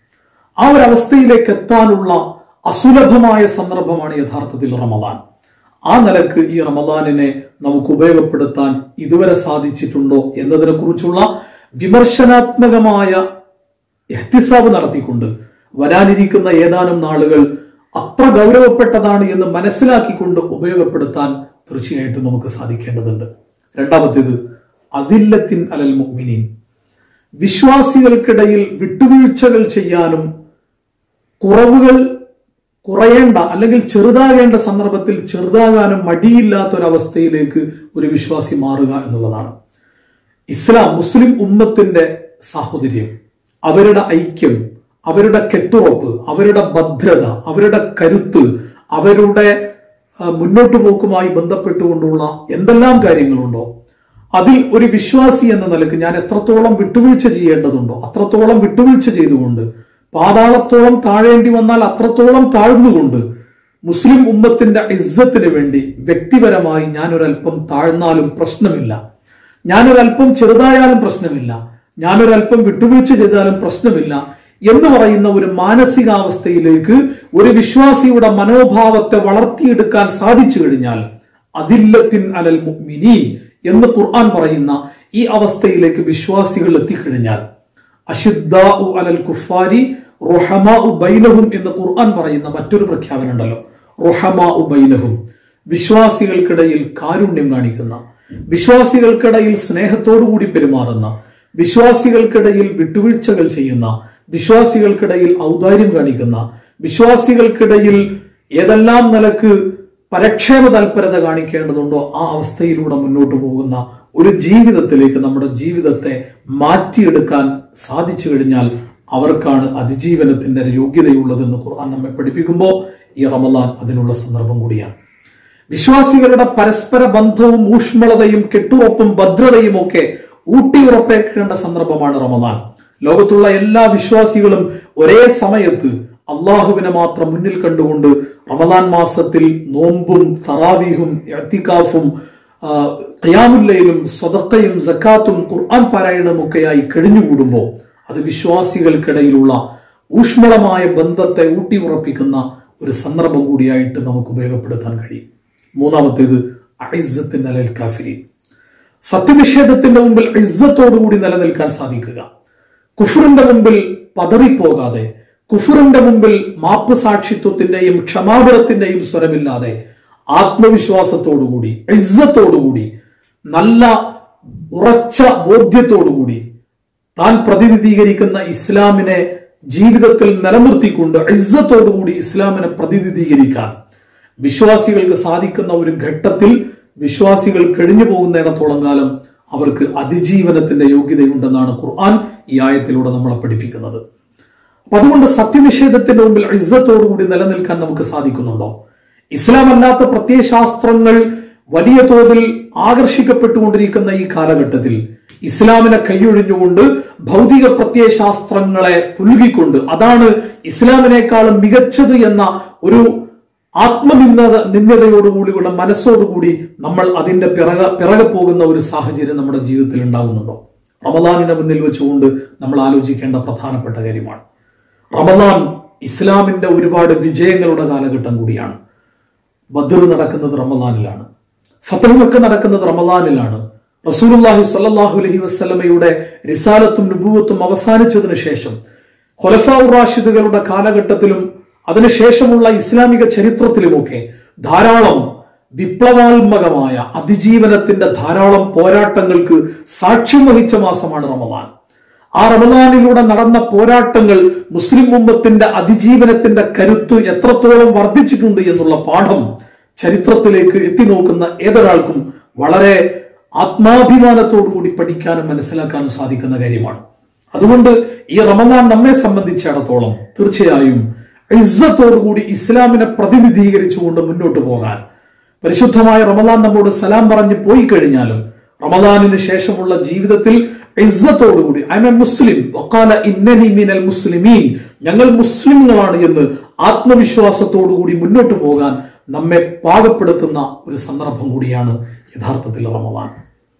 ആ ഒരു അവസ്ഥയിലേക്ക് എത്താനുള്ള അസുലഭമായ സന്ദർഭമാണ് യഥാർത്ഥത്തിൽ റമദാൻ ആ നിലക്ക് ഈ റമദാനിനെ നമുക്ക് ഉപയോഗപ്പെടുത്താൻ ഇതുവരെ സാധിച്ചിട്ടുണ്ടോ എന്നതിനെ കുറിച്ചുള്ള വിമർശനാത്മകമായ എഹ്തിസാബ് നടത്തിക്കൊണ്ട് വരാനിരിക്കുന്ന ഏതാനും നാളുകൾ അത്ര ഗൗരവപ്പെട്ടതാണ് എന്ന് മനസ്സിലാക്കിക്കൊണ്ട് ഉപയോഗപ്പെടുത്താൻ തീർച്ചയായിട്ടും നമുക്ക് സാധിക്കേണ്ടതുണ്ട് രണ്ടാമത്തേത് അതില്ലത്തിൻ അലൽ മുഅ്മിനീൻ വിശ്വാസികൾക്കിടയിൽ വിട്ടുവീഴ്ചകൾ ചെയ്യാനും കുറവുകൾ കുറയേണ്ട അല്ലെങ്കിൽ ചെറുതാകേണ്ട സന്ദർഭത്തിൽ ചെറുതാകാനും മടിയില്ലാത്ത ഒരവസ്ഥയിലേക്ക് ഒരു വിശ്വാസി മാറുക എന്നുള്ളതാണ് ഇസ്ലാം മുസ്ലിം ഉമ്മത്തിന്റെ സാഹോദര്യം അവരുടെ ഐക്യം അവരുടെ കെട്ടുറപ്പ് അവരുടെ ഭദ്രത അവരുടെ കരുത്ത് അവരുടെ ആ, മുന്നോട്ട് പോക്കുമായി ബന്ധപ്പെട്ടുകൊണ്ടുള്ള എന്തെല്ലാം കാര്യങ്ങളുണ്ടോ അതിൽ ഒരു വിശ്വാസി എന്ന നിലക്ക് ഞാൻ എത്രത്തോളം വിട്ടുവീഴ്ച ചെയ്യേണ്ടതുണ്ടോ അത്രത്തോളം വിട്ടുവീഴ്ച ചെയ്തുകൊണ്ട് പാതാളത്തോളം താഴേണ്ടി വന്നാൽ അത്രത്തോളം താഴ്ന്നുകൊണ്ട് മുസ്ലിം ഉമ്മത്തിന്റെ ഇസ്സത്തിന് വേണ്ടി വ്യക്തിപരമായി ഞാനൊരല്പം താഴ്ന്നാലും പ്രശ്നമില്ല ഞാനൊരല്പം ചെറുതായാലും പ്രശ്നമില്ല ഞാനൊരല്പം വിട്ടുവീഴ്ച ചെയ്താലും പ്രശ്നമില്ല എന്ന് പറയുന്ന ഒരു മാനസികാവസ്ഥയിലേക്ക് ഒരു വിശ്വാസിയുടെ മനോഭാവത്തെ വളർത്തിയെടുക്കാൻ സാധിച്ചു കഴിഞ്ഞാൽ അതില്ലത്തിൻ അലൽ മുഅ്മിനീൻ എന്ന് ഖുർആൻ പറയുന്ന ഈ അവസ്ഥയിലേക്ക് വിശ്വാസികൾ എത്തിക്കഴിഞ്ഞാൽ അഷിദ്ദാഉ അലൽ കുഫാരി റുഹമാഉ ബൈനഹും എന്ന് ഖുർആൻ പറയുന്ന മറ്റൊരു പ്രഖ്യാപനം ഉണ്ടല്ലോ റുഹമാഉ ബൈനഹും വിശ്വാസികൾക്കിടയിൽ കാരുണ്യം കാണിക്കുന്ന വിശ്വാസികൾക്കിടയിൽ സ്നേഹത്തോടുകൂടി പെരുമാറുന്ന വിശ്വാസികൾക്കിടയിൽ വിട്ടുവീഴ്ചകൾ ചെയ്യുന്ന വിശ്വാസികൾക്കിടയിൽ ഔദാര്യം കാണിക്കുന്ന വിശ്വാസികൾക്കിടയിൽ ഏതെല്ലാം നിലക്ക് പരക്ഷേമ തൽപരത കാണിക്കേണ്ടതുണ്ടോ ആ അവസ്ഥയിലൂടെ മുന്നോട്ട് പോകുന്ന ഒരു ജീവിതത്തിലേക്ക് നമ്മുടെ ജീവിതത്തെ മാറ്റിയെടുക്കാൻ സാധിച്ചു കഴിഞ്ഞാൽ അവർക്കാണ് അതിജീവനത്തിന്റെ യോഗ്യതയുള്ളതെന്ന് ഖുർആൻ നമ്മെ പഠിപ്പിക്കുമ്പോൾ ഈ റമലാൻ അതിനുള്ള സന്ദർഭം കൂടിയാണ് വിശ്വാസികളുടെ പരസ്പര ബന്ധവും ഊഷ്മളതയും കെട്ടുറപ്പും ഭദ്രതയും ഒക്കെ ഊട്ടിയുറപ്പേക്കേണ്ട സന്ദർഭമാണ് റമദാൻ ലോകത്തുള്ള എല്ലാ വിശ്വാസികളും ഒരേ സമയത്ത് അള്ളാഹുവിനെ മാത്രം മുന്നിൽ കണ്ടുകൊണ്ട് റമദാൻ മാസത്തിൽ നോമ്പും തറാവീഹും എത്തിക്കാഫും ഖയാമുല്ലയിലും സ്വതക്കയും സക്കാത്തും ഖുർആൻ പാരായണവും ഒക്കെയായി കഴിഞ്ഞുകൂടുമ്പോൾ അത് വിശ്വാസികൾക്കിടയിലുള്ള ഊഷ്മളമായ ബന്ധത്തെ ഊട്ടിയുറപ്പിക്കുന്ന ഒരു സന്ദർഭം കൂടിയായിട്ട് നമുക്ക് ഉപയോഗപ്പെടുത്താൻ കഴിയും മൂന്നാമത്തേത് ഐസത്തിൻ അലൽ കാഫിരി സത്യനിഷേധത്തിന്റെ മുമ്പിൽ ഇസ്സത്തോടുകൂടി നിലനിൽക്കാൻ സാധിക്കുക കുഫറിന്റെ മുമ്പിൽ പതറിപ്പോകാതെ കുഫറിന്റെ മുമ്പിൽ മാപ്പ് സാക്ഷിത്വത്തിന്റെയും ക്ഷമാപണത്തിന്റെയും സ്വരമില്ലാതെ ആത്മവിശ്വാസത്തോടുകൂടി ഇസ്സത്തോടുകൂടി നല്ല ഉറച്ച ബോധ്യത്തോടുകൂടി താൻ പ്രതിനിധീകരിക്കുന്ന ഇസ്ലാമിനെ ജീവിതത്തിൽ നിലനിർത്തിക്കൊണ്ട് ഇസ്സത്തോടുകൂടി ഇസ്ലാമിനെ പ്രതിനിധീകരിക്കാൻ വിശ്വാസികൾക്ക് സാധിക്കുന്ന ഒരു ഘട്ടത്തിൽ വിശ്വാസികൾ കഴിഞ്ഞു പോകുന്നിടത്തോളം കാലം അവർക്ക് അതിജീവനത്തിന്റെ യോഗ്യതയുണ്ടെന്നാണ് ഖുർആൻ ഈ ആയത്തിലൂടെ നമ്മളെ പഠിപ്പിക്കുന്നത് അപ്പൊ അതുകൊണ്ട് സത്യനിഷേധത്തിന്റെ മുമ്പിൽ ഇസ്സത്തോടുകൂടി നിലനിൽക്കാൻ നമുക്ക് സാധിക്കുന്നുണ്ടോ ഇസ്ലാം അല്ലാത്ത പ്രത്യയശാസ്ത്രങ്ങൾ വലിയ തോതിൽ ആകർഷിക്കപ്പെട്ടുകൊണ്ടിരിക്കുന്ന ഈ കാലഘട്ടത്തിൽ ഇസ്ലാമിനെ കൈയൊഴിഞ്ഞുകൊണ്ട് ഭൗതിക പ്രത്യയശാസ്ത്രങ്ങളെ പുലുകിക്കൊണ്ട് അതാണ് ഇസ്ലാമിനേക്കാളും മികച്ചത് എന്ന ഒരു ആത്മനിന്ദത നിന്ദതയോടുകൂടിയുള്ള മനസ്സോടുകൂടി നമ്മൾ അതിന്റെ പിറക പിറകെ പോകുന്ന ഒരു സാഹചര്യം നമ്മുടെ ജീവിതത്തിൽ ഉണ്ടാകുന്നുണ്ടോ റമദാനിനെ മുന്നിൽ വെച്ചുകൊണ്ട് നമ്മൾ ആലോചിക്കേണ്ട പ്രധാനപ്പെട്ട കാര്യമാണ് റമദാൻ ഇസ്ലാമിന്റെ ഒരുപാട് വിജയങ്ങളുടെ കാലഘട്ടം കൂടിയാണ് ബദർ നടക്കുന്നത് റമദാനിലാണ് ഫത്തഹുമൊക്കെ നടക്കുന്നത് റമദാനിലാണ് റസൂലുള്ളാഹി സ്വല്ലല്ലാഹു അലൈഹി വസല്ലമയുടെ റിസാലത്തും നുബുവത്തും അവസാനിച്ചതിന് ശേഷം ഖുലഫാ റാഷിദുകളുടെ കാലഘട്ടത്തിലും അതിനുശേഷമുള്ള ഇസ്ലാമിക ചരിത്രത്തിലുമൊക്കെ ധാരാളം വിപ്ലവാത്മകമായ അതിജീവനത്തിന്റെ ധാരാളം പോരാട്ടങ്ങൾക്ക് സാക്ഷ്യം വഹിച്ച മാസമാണ് റമദാൻ ആ റമദാനിലൂടെ നടന്ന പോരാട്ടങ്ങൾ മുസ്ലിം ഉമ്മത്തിന്റെ അതിജീവനത്തിന്റെ കരുത്ത് എത്രത്തോളം വർദ്ധിച്ചിട്ടുണ്ട് എന്നുള്ള പാഠം ചരിത്രത്തിലേക്ക് എത്തി നോക്കുന്ന ഏതൊരാൾക്കും വളരെ ആത്മാഭിമാനത്തോടുകൂടി പഠിക്കാനും മനസ്സിലാക്കാനും സാധിക്കുന്ന കാര്യമാണ് അതുകൊണ്ട് ഈ റമദാൻ നമ്മെ സംബന്ധിച്ചിടത്തോളം തീർച്ചയായും ഇസ്സത്തോടുകൂടി ഇസ്ലാമിനെ പ്രതിനിധീകരിച്ചുകൊണ്ട് മുന്നോട്ട് പോകാൻ പരിശുദ്ധമായ റമദാൻ നമ്മോട് സലാം പറഞ്ഞ് പോയി കഴിഞ്ഞാലും റമദാനിന് ശേഷമുള്ള ജീവിതത്തിൽ ഇസ്സത്തോടുകൂടി ഐ എം എ മുസ്ലിം വക്കാല ഇന്നനി മിനൽ മുസ്ലിമീൻ ഞങ്ങൾ മുസ്ലിങ്ങളാണ് എന്ന് ആത്മവിശ്വാസത്തോടുകൂടി മുന്നോട്ട് പോകാൻ നമ്മെ പാകപ്പെടുത്തുന്ന ഒരു സന്ദർഭം കൂടിയാണ് യഥാർത്ഥത്തിൽ റമദാൻ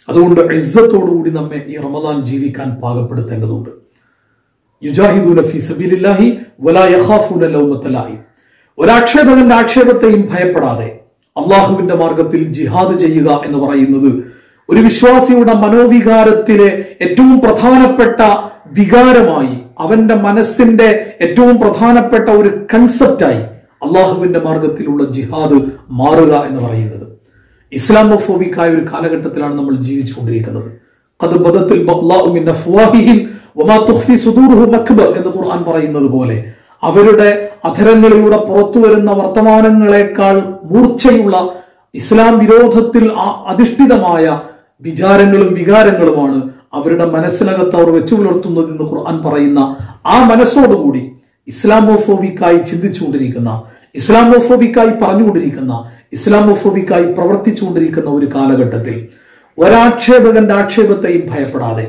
അതുകൊണ്ട് ഇസ്സത്തോടുകൂടി നമ്മെ ഈ റമദാൻ ജീവിക്കാൻ പാകപ്പെടുത്തേണ്ടതുണ്ട് യുജാഹിദൂന ഫി സബീലില്ലാഹി വലാ യഖാഫൂന ലൗമത്ത ലായിം ഒരാക്ഷേപകന്റെ ആക്ഷേപത്തെയും ഭയപ്പെടാതെ അള്ളാഹുവിന്റെ മാർഗത്തിൽ ജിഹാദ് ചെയ്യുക എന്ന് പറയുന്നത് ഒരു വിശ്വാസിയുടെ മനോവികാരത്തിലെ ഏറ്റവും പ്രധാനപ്പെട്ട വികാരമായി അവന്റെ മനസ്സിന്റെ ഏറ്റവും പ്രധാനപ്പെട്ട ഒരു കൺസെപ്റ്റായി അള്ളാഹുവിന്റെ മാർഗത്തിലുള്ള ജിഹാദ് മാറുക എന്ന് പറയുന്നത് ഇസ്ലാമോഫോബിക്കായ ഒരു കാലഘട്ടത്തിലാണ് നമ്മൾ ജീവിച്ചുകൊണ്ടിരിക്കുന്നത് ഖദ് ബദത്തിൽ ബഗ്ലാഉ മിൻ അഫ്വാഹിഹിം വമാ തുഖ്ഫി സുദൂറുഹും അക്ബർ എന്ന് ഖുർആൻ പറയുന്നത് പോലെ അവരുടെ അധരങ്ങളിലൂടെ പുറത്തു വരുന്ന വർത്തമാനങ്ങളെക്കാൾ മൂർച്ചയുള്ള ഇസ്ലാം വിരോധത്തിൽ ആ- അധിഷ്ഠിതമായ വിചാരങ്ങളും വികാരങ്ങളുമാണ് അവരുടെ മനസ്സിനകത്ത് അവർ വെച്ചു പുലർത്തുന്നത് എന്ന് ഖുർആൻ പറയുന്ന ആ മനസ്സോടുകൂടി ഇസ്ലാമോഫോബിക്കായി ചിന്തിച്ചുകൊണ്ടിരിക്കുന്ന ഇസ്ലാമോഫോബിക്കായി പറഞ്ഞുകൊണ്ടിരിക്കുന്ന ഇസ്ലാമോഫോബിക്കായി പ്രവർത്തിച്ചുകൊണ്ടിരിക്കുന്ന ഒരു കാലഘട്ടത്തിൽ ഒരാക്ഷേപകന്റെ ആക്ഷേപത്തെയും ഭയപ്പെടാതെ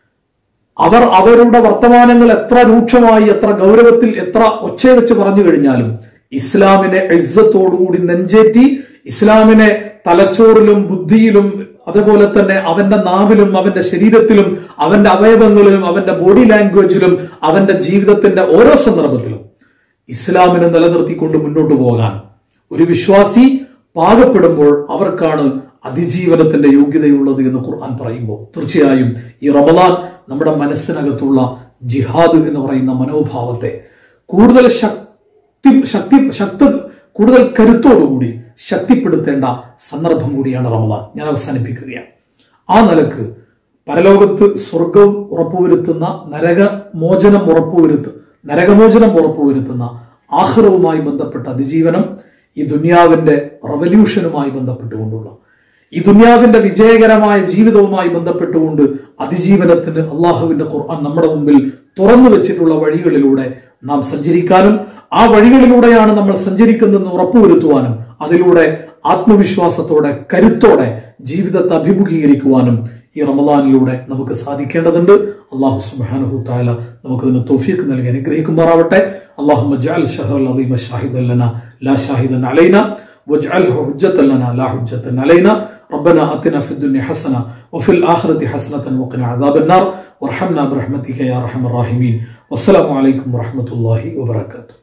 അവർ അവരുടെ വർത്തമാനങ്ങൾ എത്ര രൂക്ഷമായി എത്ര ഗൗരവത്തിൽ എത്ര ഒച്ചയവെച്ച് പറഞ്ഞു കഴിഞ്ഞാലും ഇസ്ലാമിനെ ഇസ്സത്തോടുകൂടി നെഞ്ചേറ്റി ഇസ്ലാമിനെ തലച്ചോറിലും ബുദ്ധിയിലും അതുപോലെ തന്നെ അവന്റെ നാവിലും അവന്റെ ശരീരത്തിലും അവന്റെ അവയവങ്ങളിലും അവന്റെ ബോഡി ലാംഗ്വേജിലും അവന്റെ ജീവിതത്തിന്റെ ഓരോ സന്ദർഭത്തിലും ഇസ്ലാമിനെ നിലനിർത്തിക്കൊണ്ട് മുന്നോട്ട് പോകാൻ ഒരു വിശ്വാസി പാകപ്പെടുമ്പോൾ അവർക്കാണ് അതിജീവനത്തിന്റെ യോഗ്യതയുള്ളത് എന്ന് ഖുർആൻ പറയുമ്പോൾ തീർച്ചയായും ഈ റമദാൻ നമ്മുടെ മനസ്സിനകത്തുള്ള ജിഹാദ് എന്ന് പറയുന്ന മനോഭാവത്തെ കൂടുതൽ ശക്തി ശക്തി ശക്ത കൂടുതൽ കരുത്തോടുകൂടി ശക്തിപ്പെടുത്തേണ്ട സന്ദർഭം കൂടിയാണ് റമദാൻ ഞാൻ അവസാനിപ്പിക്കുകയാണ് ആ നിലക്ക് പരലോകത്ത് സ്വർഗം ഉറപ്പുവരുത്തുന്ന നരകമോചനം ഉറപ്പുവരുത്ത് നരകമോചനം ഉറപ്പുവരുത്തുന്ന ആഹ്റവുമായി ബന്ധപ്പെട്ട അതിജീവനം ഈ ദുനിയാവിന്റെ റവല്യൂഷനുമായി ബന്ധപ്പെട്ടുകൊണ്ടുള്ള ഈ ദുനിയാവിന്റെ വിജയകരമായ ജീവിതവുമായി ബന്ധപ്പെട്ടുകൊണ്ട് അതിജീവനത്തിന് അള്ളാഹുവിന്റെ ഖുർആൻ നമ്മുടെ മുമ്പിൽ തുറന്നു വെച്ചിട്ടുള്ള വഴികളിലൂടെ നാം സഞ്ചരിക്കാനും ആ വഴികളിലൂടെയാണ് നമ്മൾ സഞ്ചരിക്കുന്നതെന്ന് ഉറപ്പുവരുത്തുവാനും അതിലൂടെ ആത്മവിശ്വാസത്തോടെ കരുത്തോടെ ജീവിതത്തെ അഭിമുഖീകരിക്കുവാനും ഈ റമദാനിലൂടെ നമുക്ക് സാധിക്കേണ്ടതുണ്ട് അള്ളാഹു സുബ്ഹാനഹു തആല നമുക്ക് ഇതിന് തൗഫീഖ് നൽകി അനുഗ്രഹിക്കുമാറാവട്ടെ اللهم اجعل شهر العظيم شاهدا لنا لا شاهدا علينا واجعله حجة لنا لا حجة علينا ربنا آتنا في الدنيا حسنة وفي الآخرة حسنة وقنا عذاب النار وارحمنا برحمتك يا أرحم الراحمين والسلام عليكم ورحمة الله وبركاته